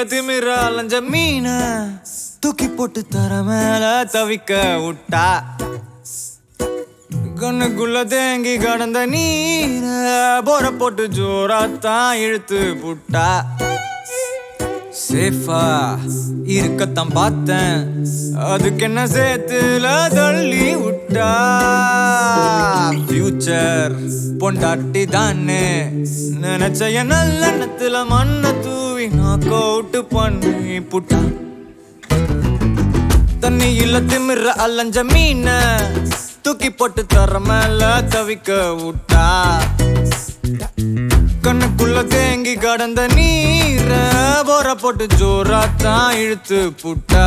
திமிர அலைஞ்ச மீன தூக்கி போட்டு தர மேல தவிக்க விட்டா கண்ணுக்குள்ள தேங்கி கடந்த நீர போற போட்டு ஜோராத்தான் இழுத்து புட்டா சேஃபா இருக்கத்தான் பார்த்தேன் அதுக்கு என்ன சேத்துல தள்ளி விட்டா ஃபியூச்சர் பொண்டாட்டி தானே நினைச்ச என் நல்லெண்ணத்துல மண்ணை தூவி நான் கோட்டு பண்ணி புட்டா தண்ணியில திமிர அலைஞ்ச மீன தூக்கி போட்டு தர மேல தவிக்க விட்டா கண்ணுக்குள்ள தேங்கி கடந்த நீர போற போட்டு ஜோராத்தான் இழுத்து புட்டா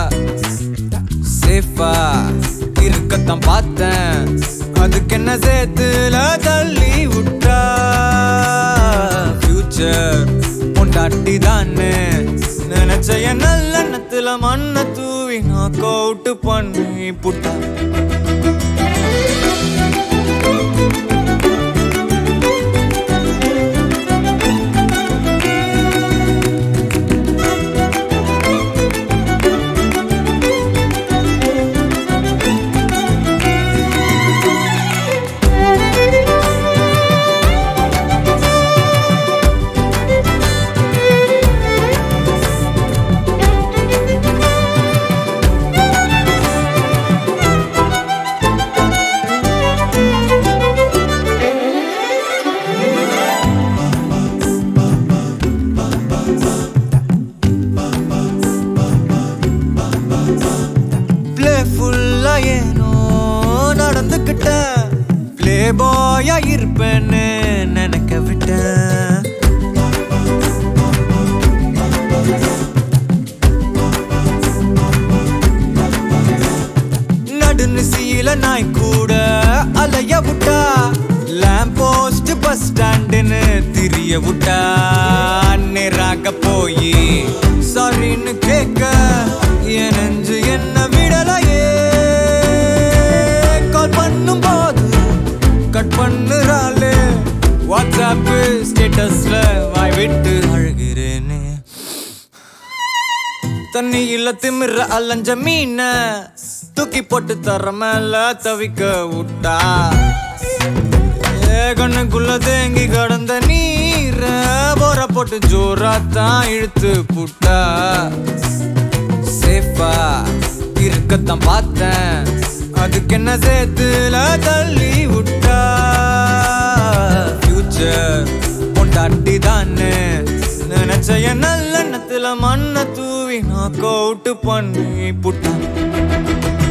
சேஃபா இருக்கத்தான் பார்த்தேன் அதுக்கு என்ன சேத்துல தள்ளி விட்டா ஃபியூச்சர் பொண்டாட்டி தானே நினைச்ச என் நல்லெண்ணத்துல மண்ணை தூவி நான் கோட்டு பண்ணி புட்டா பிளேஃபுல்லா ஏனோ நடந்துக்கிட்ட பிளே பாயா இருப்பேன்னு நினைக்க விட்டேன் நடுநிசியில நாய் கூட அலைய விட்டா லேம்ப் போஸ்ட் பஸ் ஸ்டாண்டுன்னு திரிய விட்டா நேராக போய் சாரின்னு கேட்க என் நெஞ்சு என்ன விடலையே கால் பண்ணும் போது கட் பண்ணுறாளே வாட்ஸ்அப் ஸ்டேட்டஸ்ல வாய் விட்டு அழுகிறேனே தண்ணியில திமிர அலைஞ்ச மீன தூக்கி போட்டு தர மேல தவிக்க விட்டா ஏ கண்ணுக்குள்ள தேங்கி கடந்த நீர போற போட்டு ஜோராத்தான் இழுத்து புட்டா சேஃபா இருக்கத்தான் பார்த்தேன் அதுக்கு என்ன சேத்துல தள்ளி விட்டா ஃபியூச்சர் பொண்டாட்டி தானே நினைச்ச என் நல்லெண்ணத்துல மண்ணை தூவி நான் கோட்டு பண்ணி புட்டா